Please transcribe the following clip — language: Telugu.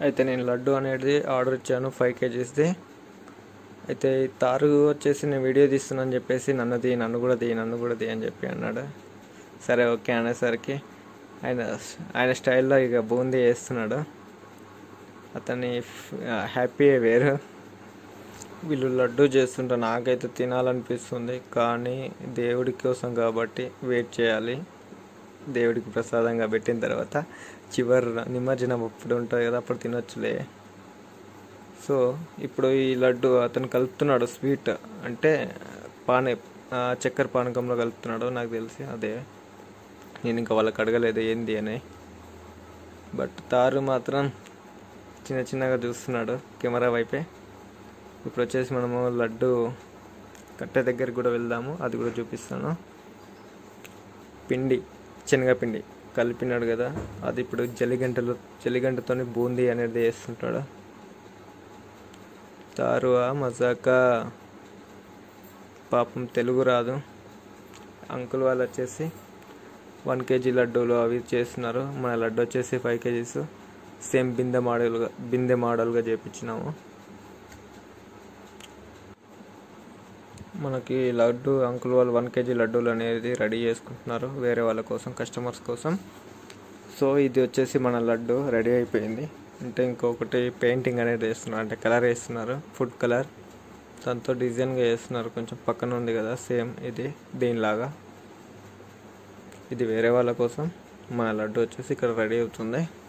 అయితే నేను లడ్డు అనేది ఆర్డర్ ఇచ్చాను ఫైవ్ కేజీస్ది అయితే ఈ తారు వచ్చేసి నేను వీడియో తీస్తున్నాను చెప్పేసి నన్ను తీ నన్ను కూడా తీ నన్ను కూడా తీ అని చెప్పి అన్నాడు సరే ఓకే అనేసరికి ఆయన ఆయన స్టైల్లో ఇక బూందీ వేస్తున్నాడు అతని హ్యాపీ వేరు వీళ్ళు లడ్డు చేస్తుంటే నాకైతే తినాలనిపిస్తుంది కానీ దేవుడి కోసం కాబట్టి వెయిట్ చేయాలి దేవుడికి ప్రసాదంగా పెట్టిన తర్వాత చివరి నిమజ్జనం అప్పుడు ఉంటుంది కదా అప్పుడు తినొచ్చులే సో ఇప్పుడు ఈ లడ్డు అతను కలుపుతున్నాడు స్వీట్ అంటే పానే ఆ, చక్కెర పానకంలో కలుపుతున్నాడు నాకు తెలిసి అదే నేను ఇంకా వాళ్ళకి అడగలేదు ఏంది అని బట్ తారు మాత్రం చిన్న చిన్నగా చూస్తున్నాడు కెమెరా వైపే ఇప్పుడు వచ్చేసి మనము లడ్డు కట్టె దగ్గరికి కూడా వెళ్దాము అది కూడా చూపిస్తాను పిండి శనగపిండి కలిపినాడు కదా అది ఇప్పుడు జలిగంటలో జలిగంటతోని బూందీ అనేది వేస్తుంటాడు తారువా మజాకా పాపం తెలుగు రాదు అంకుల్ వాళ్ళు వచ్చేసి వన్ కేజీ లడ్డూలు అవి చేస్తున్నారు మన లడ్డు వచ్చేసి ఫైవ్ కేజీస్ సేమ్ బిందె మోడల్గా బిందె మోడల్గా చేపించినాము మనకి లడ్డు అంకుల్ వాళ్ళు వన్ కేజీ లడ్డూలు అనేది రెడీ చేసుకుంటున్నారు వేరే వాళ్ళ కోసం కస్టమర్స్ కోసం సో ఇది వచ్చేసి మన లడ్డు రెడీ అయిపోయింది అంటే ఇంకొకటి పెయింటింగ్ అనేది వేస్తున్నారు అంటే కలర్ వేస్తున్నారు ఫుడ్ కలర్ దాంతో డిజైన్గా వేస్తున్నారు కొంచెం పక్కన ఉంది కదా సేమ్ ఇది దీనిలాగా ఇది వేరే వాళ్ళ కోసం మన లడ్డు వచ్చేసి ఇక్కడ రెడీ అవుతుంది